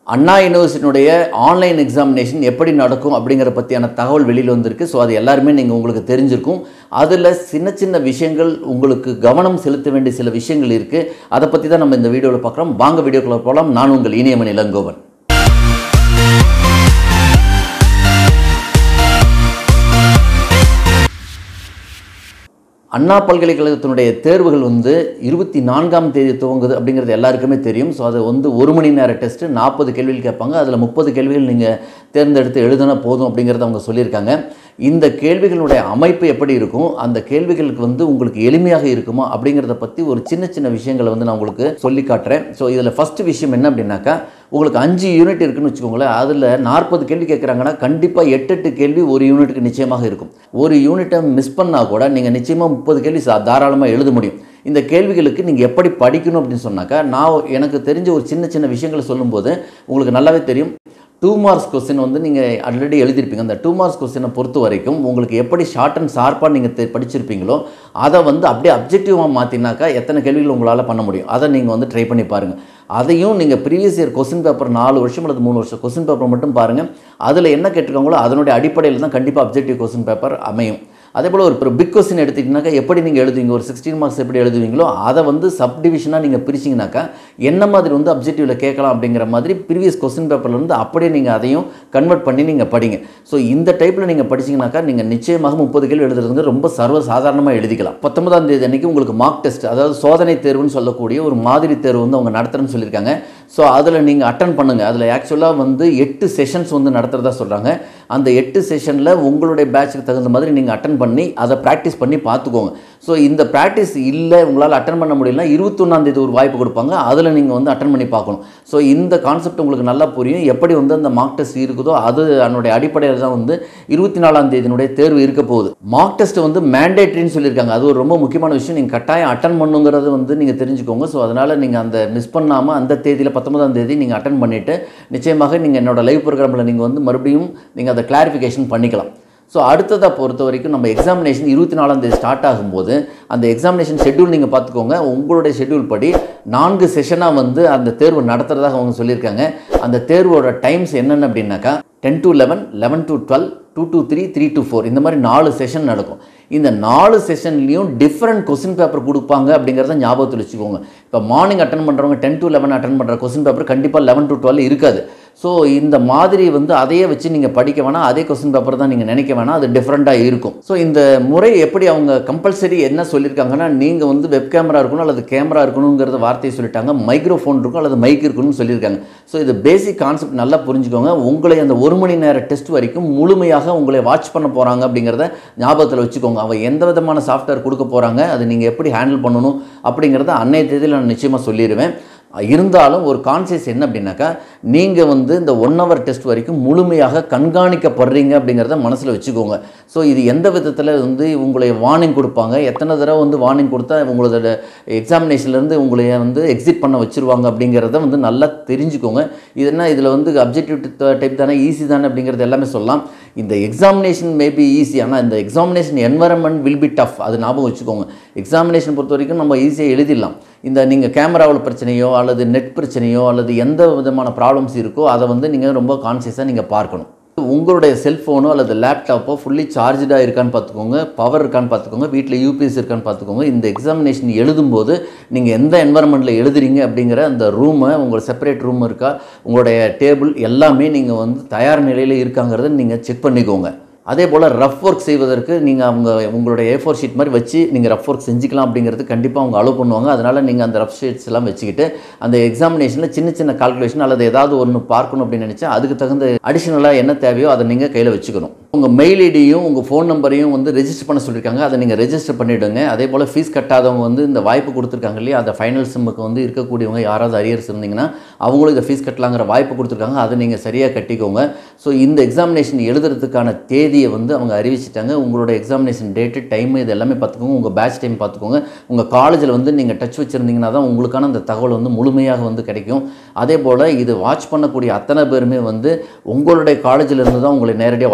அண்ணா யூனிவர்சிட்டியினுடைய online examination எப்படி நடக்கும் அப்படிங்கிற பற்றியான தகவல் வெளியில் வந்திருக்கு ஸோ அது எல்லாருமே நீங்கள் உங்களுக்கு தெரிஞ்சிருக்கும் அதில் சின்ன சின்ன விஷயங்கள் உங்களுக்கு கவனம் செலுத்த வேண்டிய சில விஷயங்கள் இருக்குது அதை பற்றி தான் நம்ம இந்த வீடியோவில் பார்க்குறோம் வாங்க வீடியோக்குள்ள போகலாம் நான் உங்கள் இனியமன் இளங்கோவன் அண்ணா பல்கலைக்கழகத்தினுடைய தேர்வுகள் வந்து இருபத்தி நான்காம் தேதி துவங்குது அப்படிங்கிறது எல்லாருக்குமே தெரியும் ஸோ அது வந்து ஒரு மணி நேர டெஸ்ட்டு நாற்பது கேள்விகள் கேட்பாங்க அதில் முப்பது கேள்விகள் நீங்கள் தேர்ந்தெடுத்து எழுதினா போதும் அப்படிங்கிறத அவங்க சொல்லியிருக்காங்க இந்த கேள்விகளுடைய அமைப்பு எப்படி இருக்கும் அந்த கேள்விகளுக்கு வந்து உங்களுக்கு எளிமையாக இருக்குமா அப்படிங்கிறத பற்றி ஒரு சின்ன சின்ன விஷயங்களை வந்து நான் உங்களுக்கு சொல்லி காட்டுறேன் ஸோ இதில் ஃபஸ்ட்டு விஷயம் என்ன அப்படின்னாக்கா உங்களுக்கு அஞ்சு யூனிட் இருக்குன்னு வச்சுக்கோங்களேன் அதில் நாற்பது கேள்வி கேட்குறாங்கன்னா கண்டிப்பாக எட்டு எட்டு கேள்வி ஒரு யூனிட்டுக்கு நிச்சயமாக இருக்கும் ஒரு யூனிட்டை மிஸ் பண்ணால் கூட நீங்கள் நிச்சயமாக முப்பது கேள்வி சா- தாராளமாக எழுத முடியும் இந்த கேள்விகளுக்கு நீங்கள் எப்படி படிக்கணும் அப்படின்னு சொன்னாக்கா நான் எனக்கு தெரிஞ்ச ஒரு சின்ன சின்ன விஷயங்களை சொல்லும்போது உங்களுக்கு நல்லாவே தெரியும் டூ மார்க்ஸ் கொஸ்டின் வந்து நீங்கள் ஆல்ரெடி எழுதியிருப்பீங்க அந்த டூ மார்க்ஸ் கொஸ்டினை பொறுத்த வரைக்கும் உங்களுக்கு எப்படி ஷார்ட் அண்ட் ஷார்ப்பாக நீங்கள் படிச்சிருப்பீங்களோ அதை வந்து அப்படியே அப்ஜெக்டிவாக மாற்றினாக்கா எத்தனை கேள்விகள் உங்களால் பண்ண முடியும் அதை நீங்கள் வந்து ட்ரை பண்ணி பாருங்கள் அதையும் நீங்கள் ப்ரீவியஸ் இயர் கொஸ்டின் பேப்பர் நாலு வருஷம் அல்லது மூணு வருஷம் கொஸ்டின் பேப்பர் மட்டும் பாருங்கள் அதில் என்ன கேட்டிருக்காங்களோ அதனுடைய அடிப்படையில் தான் கண்டிப்பாக அப்ஜெக்டிவ் கொஸ்டின் பேப்பர் அமையும் அதே போல் ஒரு பிக் கொஸ்டின் எடுத்துக்கிட்டீங்கன்னாக்கா எப்படி நீங்கள் எழுதுவீங்க ஒரு சிக்ஸ்டீன் மார்க்ஸ் எப்படி எழுதுவீங்களோ அதை வந்து சப் டிவிஷனாக நீங்கள் பிரிச்சிங்கனாக்கா என்ன மாதிரி வந்து அப்ஜெக்டிவில் கேட்கலாம் அப்படிங்கிற மாதிரி ப்ரீவியஸ் கொஸ்டின் பேப்பர்லேருந்து அப்படியே நீங்கள் அதையும் கன்வெர்ட் பண்ணி நீங்கள் படிங்க ஸோ இந்த டைப்பில் நீங்கள் படிச்சீங்கனாக்கா நீங்கள் நிச்சயமாக முப்பது கேள்வி எழுதுறதுங்க ரொம்ப சர்வ சாதாரணமாக எழுதிக்கலாம் பத்தொன்பதாம் தேதி அன்னைக்கு உங்களுக்கு மார்க் டெஸ்ட் அதாவது சோதனை தேர்வுன்னு சொல்லக்கூடிய ஒரு மாதிரி தேர்வு வந்து அவங்க நடத்துகிறேன்னு சொல்லியிருக்காங்க ஸோ அதில் நீங்கள் அட்டன் பண்ணுங்கள் அதில் ஆக்சுவலாக வந்து எட்டு செஷன்ஸ் வந்து நடத்துகிறதா சொல்கிறாங்க அந்த எட்டு செஷனில் உங்களுடைய பேட்சுக்கு தகுந்த மாதிரி நீங்கள் அட்டன் பண்ணி அதை ப்ராக்டிஸ் பண்ணி பார்த்துக்கோங்க ஸோ இந்த ப்ராக்டிஸ் இல்லை உங்களால் அட்டன் பண்ண முடியலனா இருபத்தொன்னாந்தேதி ஒரு வாய்ப்பு கொடுப்பாங்க அதில் நீங்கள் வந்து அட்டன் பண்ணி பார்க்கணும் ஸோ இந்த கான்செப்ட் உங்களுக்கு நல்லா புரியும் எப்படி வந்து அந்த மார்க் டெஸ்ட் இருக்குதோ அது அதனுடைய அடிப்படையில் தான் வந்து இருபத்தி நாலாம் தேதியினுடைய தேர்வு இருக்க போகுது மார்க் டெஸ்ட் வந்து மேண்டேட்ரின்னு சொல்லியிருக்காங்க அது ஒரு ரொம்ப முக்கியமான விஷயம் நீங்கள் கட்டாயம் அட்டன் பண்ணுங்கிறது வந்து நீங்கள் தெரிஞ்சுக்கோங்க ஸோ அதனால் நீங்கள் அந்த மிஸ் பண்ணாமல் அந்த தேதியில் பத்தொன்பதாம் தேதி நீங்கள் அட்டன் பண்ணிவிட்டு நிச்சயமாக நீங்கள் என்னோட லைவ் ப்ரோக்ராமில் நீங்கள் வந்து மறுபடியும் நீங்கள் அதை கிளாரிஃபிகேஷன் பண்ணிக்கலாம் ஸோ அடுத்ததை பொறுத்த வரைக்கும் நம்ம எக்ஸாமினேஷன் இருபத்தி நாலாம் தேதி ஸ்டார்ட் ஆகும்போது அந்த எக்ஸாமினேஷன் ஷெட்யூல் நீங்கள் பார்த்துக்கோங்க உங்களுடைய ஷெட்யூல் படி நான்கு செஷனாக வந்து அந்த தேர்வு நடத்துகிறதாக அவங்க சொல்லியிருக்காங்க அந்த தேர்வோட டைம்ஸ் என்னென்ன அப்படின்னாக்கா ten to eleven eleven to twelve two to three three to four இந்த மாதிரி நாலு செஷன் நடக்கும் இந்த நாலு செஷன்லேயும் டிஃப்ரெண்ட் கொஸ்டின் பேப்பர் கொடுப்பாங்க அப்படிங்கிறத ஞாபகத்தில் வச்சுக்கோங்க இப்போ மார்னிங் அட்டன் பண்ணுறவங்க டென் டு லெவன் அட்டன் பண்ணுற கொஸ்டின் பேப்பர் கண்டிப்பாக லெவன் டு டுவெல் இருக்காது ஸோ இந்த மாதிரி வந்து அதையே வச்சு நீங்கள் படிக்க வேணாம் அதே கொஸ்டின் பேப்பர் தான் நீங்கள் நினைக்க வேணாம் அது டிஃப்ரெண்ட்டாக இருக்கும் ஸோ இந்த முறை எப்படி அவங்க கம்பல்சரி என்ன சொல்லியிருக்காங்கன்னா நீங்கள் வந்து வெப் கேமரா இருக்கணும் அல்லது கேமரா இருக்கணுங்கிறத வார்த்தையை சொல்லிட்டாங்க மைக்ரோஃபோன் இருக்கும் அல்லது மைக் இருக்கணும்னு சொல்லியிருக்காங்க ஸோ இது பேசிக் கான்செப்ட் நல்லா புரிஞ்சுக்கோங்க உங்களை அந்த ஒரு மணி நேர டெஸ்ட் வரைக்கும் முழுமையாக உங்களை வாட்ச் பண்ண போகிறாங்க அப்படிங்கிறத ஞாபகத்தில் வச்சுக்கோங்க அவள் எந்த விதமான சாஃப்ட்வேர் கொடுக்க போகிறாங்க அது நீங்கள் எப்படி ஹேண்டில் பண்ணணும் அப்படிங்கிறத அன்னைய தேதியில் நான் நிச்சயமாக சொல்லிடுவேன் இருந்தாலும் ஒரு கான்சியஸ் என்ன அப்படின்னாக்கா நீங்கள் வந்து இந்த ஒன் ஹவர் டெஸ்ட் வரைக்கும் முழுமையாக கண்காணிக்கப்படுறீங்க அப்படிங்கிறத மனசில் வச்சுக்கோங்க ஸோ இது எந்த விதத்தில் வந்து உங்களை வார்னிங் கொடுப்பாங்க எத்தனை தடவை வந்து வார்னிங் கொடுத்தா உங்களோட எக்ஸாமினேஷன்லேருந்து உங்களை வந்து எக்ஸிட் பண்ண வச்சுருவாங்க அப்படிங்கிறத வந்து நல்லா தெரிஞ்சுக்கோங்க இது என்ன இதில் வந்து அப்ஜெக்டிவ் டைப் தானே ஈஸி தானே அப்படிங்கிறது எல்லாமே சொல்லலாம் இந்த எக்ஸாமினேஷன் மேபி ஈஸி ஆனால் இந்த examination environment will be tough அது ஞாபகம் வச்சுக்கோங்க எக்ஸாமினேஷன் பொறுத்த வரைக்கும் நம்ம ஈஸியாக எழுதிடலாம் இந்த நீங்கள் கேமராவில் பிரச்சனையோ அல்லது நெட் பிரச்சனையோ அல்லது எந்த விதமான ப்ராப்ளம்ஸ் இருக்கோ அதை வந்து நீங்கள் ரொம்ப கான்சியஸாக நீங்கள் பார்க்கணும் உங்களுடைய செல்ஃபோனோ அல்லது லேப்டாப்போ ஃபுல்லி சார்ஜாக இருக்கான்னு பார்த்துக்கோங்க பவர் இருக்கான்னு பார்த்துக்கோங்க வீட்டில் யூபிஎஸ் இருக்கான்னு பார்த்துக்கோங்க இந்த எக்ஸாமினேஷன் எழுதும்போது நீங்கள் எந்த என்வரன்மெண்ட்டில் எழுதுறீங்க அப்படிங்கிற அந்த ரூமை உங்கள் செப்பரேட் ரூம் இருக்கா உங்களுடைய டேபிள் எல்லாமே நீங்கள் வந்து தயார் நிலையில் இருக்காங்கிறத நீங்கள் செக் பண்ணிக்கோங்க அதே போல் ரஃப் ஒர்க் செய்வதற்கு நீங்கள் அவங்க உங்களுடைய ஏ ஃபோர் ஷீட் மாதிரி வச்சு நீங்கள் ரஃப் ஒர்க் செஞ்சுக்கலாம் அப்படிங்கிறது கண்டிப்பாக அவங்க அலோவ் பண்ணுவாங்க அதனால் நீங்கள் அந்த ரஃப் ஷீட்ஸ் எல்லாம் வச்சுக்கிட்டு அந்த எக்ஸாமினேஷனில் சின்ன சின்ன கால்குலேஷன் அல்லது ஏதாவது ஒன்று பார்க்கணும் அப்படின்னு நினச்சா அதுக்கு தகுந்த அடிஷனலாக என்ன தேவையோ அதை நீங்கள் கையில் வச்சுக்கணும் உங்கள் மெயில் ஐடியும் உங்கள் ஃபோன் நம்பரையும் வந்து ரெஜிஸ்டர் பண்ண சொல்லியிருக்காங்க அதை நீங்கள் ரெஜிஸ்டர் பண்ணிவிடுங்க அதே போல் ஃபீஸ் கட்டாதவங்க வந்து இந்த வாய்ப்பு கொடுத்துருக்காங்க இல்லையா அந்த ஃபைனல் சிம்முக்கு வந்து இருக்கக்கூடியவங்க யாராவது அரியர்ஸ் இருந்தீங்கன்னா அவங்களும் இதை ஃபீஸ் கட்டலாங்கிற வாய்ப்பு கொடுத்துருக்காங்க அதை நீங்கள் சரியாக கட்டிக்கோங்க ஸோ இந்த எக்ஸாமினேஷன் எழுதுறதுக்கான தேதியை வந்து அவங்க அறிவிச்சிட்டாங்க உங்களோட எக்ஸாமினேஷன் டேட்டு டைம் இது எல்லாமே பார்த்துக்கோங்க உங்கள் பேட்ச் டைம் பார்த்துக்கோங்க உங்கள் காலேஜில் வந்து நீங்கள் டச் வச்சுருந்தீங்கன்னா தான் உங்களுக்கான அந்த தகவல் வந்து முழுமையாக வந்து கிடைக்கும் அதே போல் இது வாட்ச் பண்ணக்கூடிய அத்தனை பேருமே வந்து உங்களுடைய காலேஜில் இருந்து தான் உங்களை நேரடியாக வாட்ச் பண்ண போகிறாங்க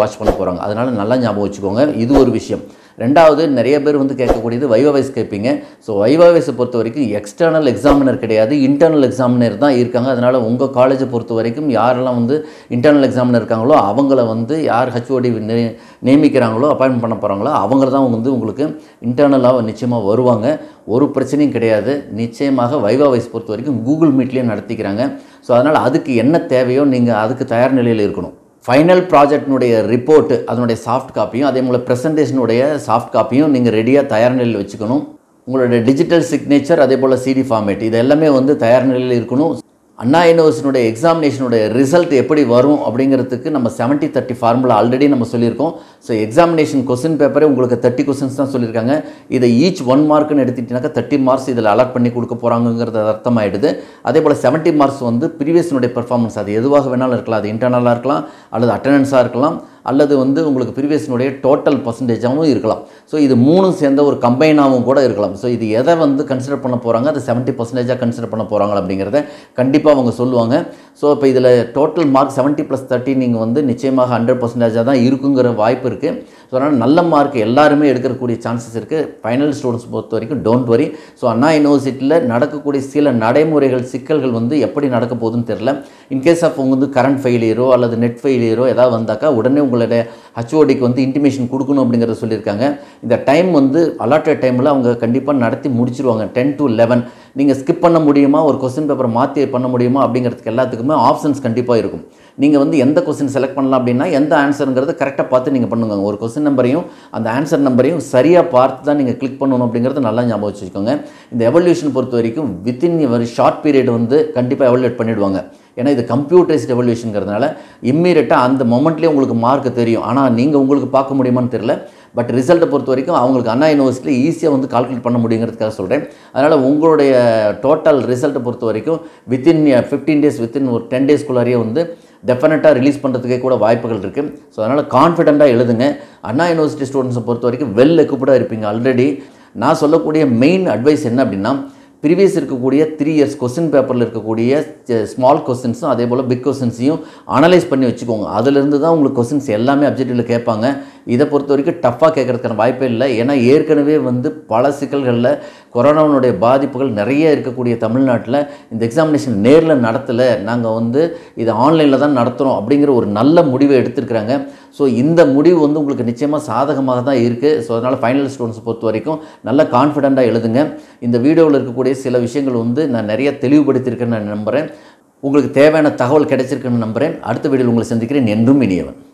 போகிறாங்க அதனால் நல்லா ஞாபகம் வச்சுக்கோங்க இது ஒரு விஷயம் ரெண்டாவது நிறைய பேர் வந்து கேட்கக்கூடியது வைவா வைஸ் கேட்பீங்க ஸோ வைவா வைஸை பொறுத்த வரைக்கும் எக்ஸ்டர்னல் எக்ஸாமினர் கிடையாது இன்டர்னல் எக்ஸாமினர் தான் இருக்காங்க அதனால் உங்கள் காலேஜை பொறுத்த வரைக்கும் யாரெல்லாம் வந்து இன்டர்னல் எக்ஸாமினர் இருக்காங்களோ அவங்கள வந்து யார் ஹச்ஓடி நியமிக்கிறாங்களோ அப்பாயின்மெண்ட் பண்ண போகிறாங்களோ அவங்க தான் வந்து உங்களுக்கு இன்டர்னலாக நிச்சயமாக வருவாங்க ஒரு பிரச்சனையும் கிடையாது நிச்சயமாக வைவா வைஸ் பொறுத்த வரைக்கும் கூகுள் மீட்லேயும் நடத்திக்கிறாங்க ஸோ அதனால் அதுக்கு என்ன தேவையோ நீங்கள் அதுக்கு தயார் நிலையில் இருக்கணும் ஃபைனல் ப்ராஜெக்டினுடைய ரிப்போர்ட்டு அதனுடைய சாஃப்ட் காப்பியும் அதே போல் ப்ரெசன்டேஷனுடைய சாஃப்ட் காப்பியும் நீங்கள் ரெடியாக தயார் நிலையில் வச்சுக்கணும் உங்களுடைய டிஜிட்டல் சிக்னேச்சர் அதே போல் சிடி ஃபார்மேட் இது எல்லாமே வந்து தயார் நிலையில் இருக்கணும் அண்ணா யூனிவர்சிட்டியுடைய எக்ஸாமினேஷனுடைய ரிசல்ட் எப்படி வரும் அப்படிங்கிறதுக்கு நம்ம செவன்ட்டி தேர்ட்டி ஃபார்முலா ஆல்ரெடி நம்ம சொல்லியிருக்கோம் ஸோ எக்ஸாமினேஷன் கொஸ்டின் பேப்பரே உங்களுக்கு தேர்ட்டி கொஸ்டின்ஸ் தான் சொல்லியிருக்காங்க இதை ஈச் ஒன் மார்க்னு எடுத்துட்டீங்கன்னாக்கா தேர்ட்டி மார்க்ஸ் இதில் அலாட் பண்ணி கொடுக்க போகிறாங்கிறது அர்த்தமாயிடுது அதே போல் செவன்ட்டி மார்க்ஸ் வந்து ப்ரீவியஸ்னுடைய பெர்ஃபார்மன்ஸ் அது எதுவாக வேணாலும் இருக்கலாம் அது இன்டர்னலாக இருக்கலாம் அல்லது அட்டண்டன்ஸாக இருக்கலாம் அல்லது வந்து உங்களுக்கு ப்ரீவியஸ்னுடைய டோட்டல் பர்சன்டேஜாகவும் இருக்கலாம் ஸோ இது மூணும் சேர்ந்த ஒரு கம்பைனாகவும் கூட இருக்கலாம் ஸோ இது எதை வந்து கன்சிடர் பண்ண போகிறாங்க அது செவன்ட்டி பர்சன்டேஜாக கன்சிடர் பண்ண போகிறாங்க அப்படிங்கிறத கண்டிப்பாக அவங்க சொல்லுவாங்க ஸோ இப்போ இதில் total mark seventy plus thirty நீங்கள் வந்து நிச்சயமாக ஹண்ட்ரட் பர்சன்டேஜாக தான் இருக்குங்கிற வாய்ப்பு இருக்குது ஸோ அதனால் நல்ல மார்க் எல்லாருமே எடுக்கக்கூடிய சான்சஸ் இருக்குது ஃபைனல் ஸ்டூடெண்ட்ஸ் பொறுத்த வரைக்கும் டோன்ட் வரி ஸோ அண்ணா யூனிவர்சிட்டியில் நடக்கக்கூடிய சில நடைமுறைகள் சிக்கல்கள் வந்து எப்படி நடக்க போகுதுன்னு தெரில இன்கேஸ் ஆஃப் உங்க வந்து கரண்ட் ஃபெயிலியரோ அல்லது நெட் ஃபெயிலியரோ ஏதாவது வந்தாக்கா உடனே உங்களுடைய ஹச்ஓடிக்கு வந்து இன்டிமேஷன் கொடுக்கணும் அப்படிங்கிறத சொல்லியிருக்காங்க இந்த டைம் வந்து அலாட்டட் டைமில் அவங்க கண்டிப்பாக நடத்தி முடிச்சிருவாங்க டென் டு லெவன் நீங்கள் ஸ்கிப் பண்ண முடியுமா ஒரு கொஸ்டின் பேப்பரை மாற்றி பண்ண முடியுமா அப்படிங்கிறதுக்கு எல்லாத்துக்குமே ஆப்ஷன்ஸ் கண்டிப்பாக இருக்கும் நீங்கள் வந்து எந்த கொஸ்டின் செலக்ட் பண்ணலாம் அப்படின்னா எந்த ஆன்சருங்கிறத கரெக்டாக பார்த்து நீங்கள் பண்ணுங்க ஒரு கொஸ்டின் நம்பரையும் அந்த ஆன்சர் நம்பரையும் சரியாக பார்த்து தான் நீங்கள் கிளிக் பண்ணணும் அப்படிங்கிறத நல்லா ஞாபகம் வச்சுக்கோங்க இந்த எவல்யூஷன் பொறுத்த வரைக்கும் வித்தின் ஒரு ஷார்ட் பீரியட் வந்து கண்டிப்பாக எவல்யூட் பண்ணிடுவாங்க ஏன்னா இது கம்ப்யூட்டரைஸ்ட் எவல்யூஷனுங்கிறதுனால இம்மீடியட்டாக அந்த மொமெண்ட்லேயே உங்களுக்கு மார்க் தெரியும் ஆனால் நீங்கள் உங்களுக்கு பார்க்க முடியுமான்னு தெரியல பட் ரிசல்ட்டை பொறுத்த வரைக்கும் அவங்களுக்கு அண்ணா யூனிவர்சிட்டியில் ஈஸியாக வந்து கால்குலேட் பண்ண முடியுங்கிறதுக்காக சொல்கிறேன் அதனால் உங்களுடைய டோட்டல் ரிசல்ட்டை பொறுத்த வரைக்கும் வித்தின் ஃபிஃப்டீன் டேஸ் வித்தின் ஒரு டென் டேஸ்க்குள்ளாரியே வந்து டெஃபினட்டாக ரிலீஸ் பண்ணுறதுக்கே கூட வாய்ப்புகள் இருக்குது ஸோ அதனால் கான்ஃபிடெண்ட்டாக எழுதுங்க அண்ணா யூனிவர்சிட்டி ஸ்டூடெண்ட்ஸை பொறுத்த வரைக்கும் வெல் எக்குப்படாக இருப்பீங்க ஆல்ரெடி நான் சொல்லக்கூடிய மெயின் அட்வைஸ் என்ன அப்படின்னா ப்ரீவியஸ் இருக்கக்கூடிய த்ரீ இயர்ஸ் கொஸ்டின் பேப்பரில் இருக்கக்கூடிய ஸ்மால் கொஸ்டின்ஸும் அதே போல் பிக் கொஸ்டின்ஸையும் அனலைஸ் பண்ணி வச்சுக்கோங்க அதிலிருந்து தான் உங்களுக்கு கொஸ்டின்ஸ் எல்லாமே அப்ஜெக்டிவில் கேட்பாங்க இதை பொறுத்த வரைக்கும் டஃப்பாக கேட்கறதுக்கான வாய்ப்பே இல்லை ஏன்னா ஏற்கனவே வந்து பல சிக்கல்களில் கொரோனாவினுடைய பாதிப்புகள் நிறைய இருக்கக்கூடிய தமிழ்நாட்டில் இந்த எக்ஸாமினேஷன் நேரில் நடத்தலை நாங்கள் வந்து இதை ஆன்லைனில் தான் நடத்துகிறோம் அப்படிங்கிற ஒரு நல்ல முடிவை எடுத்திருக்கிறாங்க ஸோ இந்த முடிவு வந்து உங்களுக்கு நிச்சயமாக சாதகமாக தான் இருக்குது ஸோ அதனால் ஃபைனல் ஸ்டூடெண்ட்ஸ் பொறுத்த வரைக்கும் நல்ல கான்ஃபிடெண்ட்டாக எழுதுங்க இந்த வீடியோவில் இருக்கக்கூடிய சில விஷயங்கள் வந்து நான் நிறைய தெளிவுபடுத்தியிருக்கேன்னு நான் நம்புகிறேன் உங்களுக்கு தேவையான தகவல் கிடைச்சிருக்குன்னு நம்புகிறேன் அடுத்த வீடியோவில் உங்களை சந்திக்கிறேன் என்றும் இனியவன்